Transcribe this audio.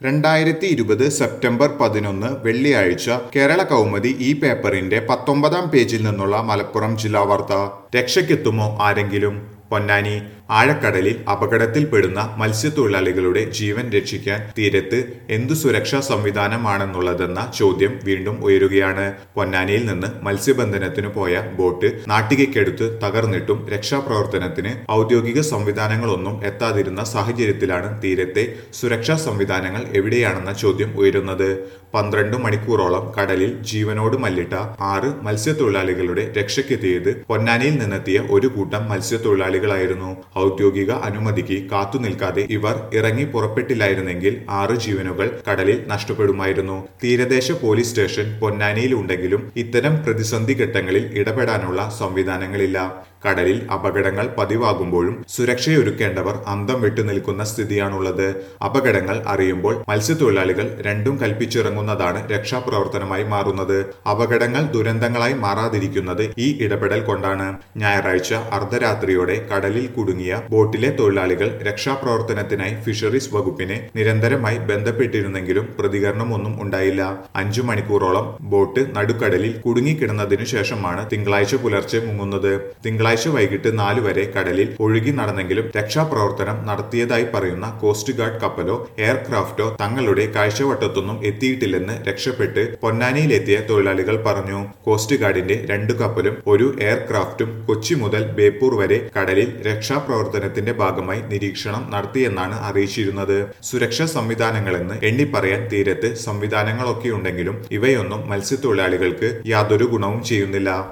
രണ്ടായിരത്തി ഇരുപത് സെപ്റ്റംബർ പതിനൊന്ന് വെള്ളിയാഴ്ച കേരള കൗമുദി ഈ പേപ്പറിന്റെ പത്തൊമ്പതാം പേജിൽ നിന്നുള്ള മലപ്പുറം ജില്ലാ വാർത്ത രക്ഷയ്ക്കെത്തുമോ ആരെങ്കിലും പൊന്നാനി ആഴക്കടലിൽ അപകടത്തിൽപ്പെടുന്ന മത്സ്യത്തൊഴിലാളികളുടെ ജീവൻ രക്ഷിക്കാൻ തീരത്ത് എന്തു സുരക്ഷാ സംവിധാനമാണെന്നുള്ളതെന്ന ചോദ്യം വീണ്ടും ഉയരുകയാണ് പൊന്നാനിയിൽ നിന്ന് മത്സ്യബന്ധനത്തിനു പോയ ബോട്ട് നാട്ടികയ്ക്കടുത്ത് തകർന്നിട്ടും രക്ഷാപ്രവർത്തനത്തിന് ഔദ്യോഗിക സംവിധാനങ്ങളൊന്നും എത്താതിരുന്ന സാഹചര്യത്തിലാണ് തീരത്തെ സുരക്ഷാ സംവിധാനങ്ങൾ എവിടെയാണെന്ന ചോദ്യം ഉയരുന്നത് പന്ത്രണ്ട് മണിക്കൂറോളം കടലിൽ ജീവനോട് മല്ലിട്ട ആറ് മത്സ്യത്തൊഴിലാളികളുടെ രക്ഷയ്ക്കെത്തിയത് പൊന്നാനിയിൽ നിന്നെത്തിയ ഒരു കൂട്ടം മത്സ്യത്തൊഴിലാളികളായിരുന്നു ഔദ്യോഗിക അനുമതിക്ക് കാത്തുനിൽക്കാതെ ഇവർ ഇറങ്ങി പുറപ്പെട്ടില്ലായിരുന്നെങ്കിൽ ആറ് ജീവനുകൾ കടലിൽ നഷ്ടപ്പെടുമായിരുന്നു തീരദേശ പോലീസ് സ്റ്റേഷൻ പൊന്നാനിയിൽ ഉണ്ടെങ്കിലും ഇത്തരം പ്രതിസന്ധി ഘട്ടങ്ങളിൽ ഇടപെടാനുള്ള സംവിധാനങ്ങളില്ല കടലിൽ അപകടങ്ങൾ പതിവാകുമ്പോഴും സുരക്ഷയൊരുക്കേണ്ടവർ അന്തം വിട്ടു നിൽക്കുന്ന സ്ഥിതിയാണുള്ളത് അപകടങ്ങൾ അറിയുമ്പോൾ മത്സ്യത്തൊഴിലാളികൾ രണ്ടും കൽപ്പിച്ചിറങ്ങുന്നതാണ് രക്ഷാപ്രവർത്തനമായി മാറുന്നത് അപകടങ്ങൾ ദുരന്തങ്ങളായി മാറാതിരിക്കുന്നത് ഈ ഇടപെടൽ കൊണ്ടാണ് ഞായറാഴ്ച അർദ്ധരാത്രിയോടെ കടലിൽ കുടുങ്ങിയ ബോട്ടിലെ തൊഴിലാളികൾ രക്ഷാപ്രവർത്തനത്തിനായി ഫിഷറീസ് വകുപ്പിനെ നിരന്തരമായി ബന്ധപ്പെട്ടിരുന്നെങ്കിലും പ്രതികരണമൊന്നും ഉണ്ടായില്ല അഞ്ചു മണിക്കൂറോളം ബോട്ട് നടുക്കടലിൽ കുടുങ്ങിക്കിടന്നതിനു ശേഷമാണ് തിങ്കളാഴ്ച പുലർച്ചെ മുങ്ങുന്നത് തിങ്കളാഴ്ച വൈകിട്ട് നാലു വരെ കടലിൽ ഒഴുകി നടന്നെങ്കിലും രക്ഷാപ്രവർത്തനം നടത്തിയതായി പറയുന്ന കോസ്റ്റ് ഗാർഡ് കപ്പലോ എയർക്രാഫ്റ്റോ തങ്ങളുടെ കാഴ്ചവട്ടത്തൊന്നും എത്തിയിട്ടില്ലെന്ന് രക്ഷപ്പെട്ട് പൊന്നാനിയിലെത്തിയ തൊഴിലാളികൾ പറഞ്ഞു കോസ്റ്റ് ഗാർഡിന്റെ രണ്ടു കപ്പലും ഒരു എയർക്രാഫ്റ്റും കൊച്ചി മുതൽ ബേപ്പൂർ വരെ കടലിൽ രക്ഷാപ്രവർത്തനത്തിന്റെ ഭാഗമായി നിരീക്ഷണം നടത്തിയെന്നാണ് അറിയിച്ചിരുന്നത് സുരക്ഷാ സംവിധാനങ്ങളെന്ന് എണ്ണിപ്പറയാൻ തീരത്ത് സംവിധാനങ്ങളൊക്കെയുണ്ടെങ്കിലും ഇവയൊന്നും മത്സ്യത്തൊഴിലാളികൾക്ക് യാതൊരു ഗുണവും ചെയ്യുന്നില്ല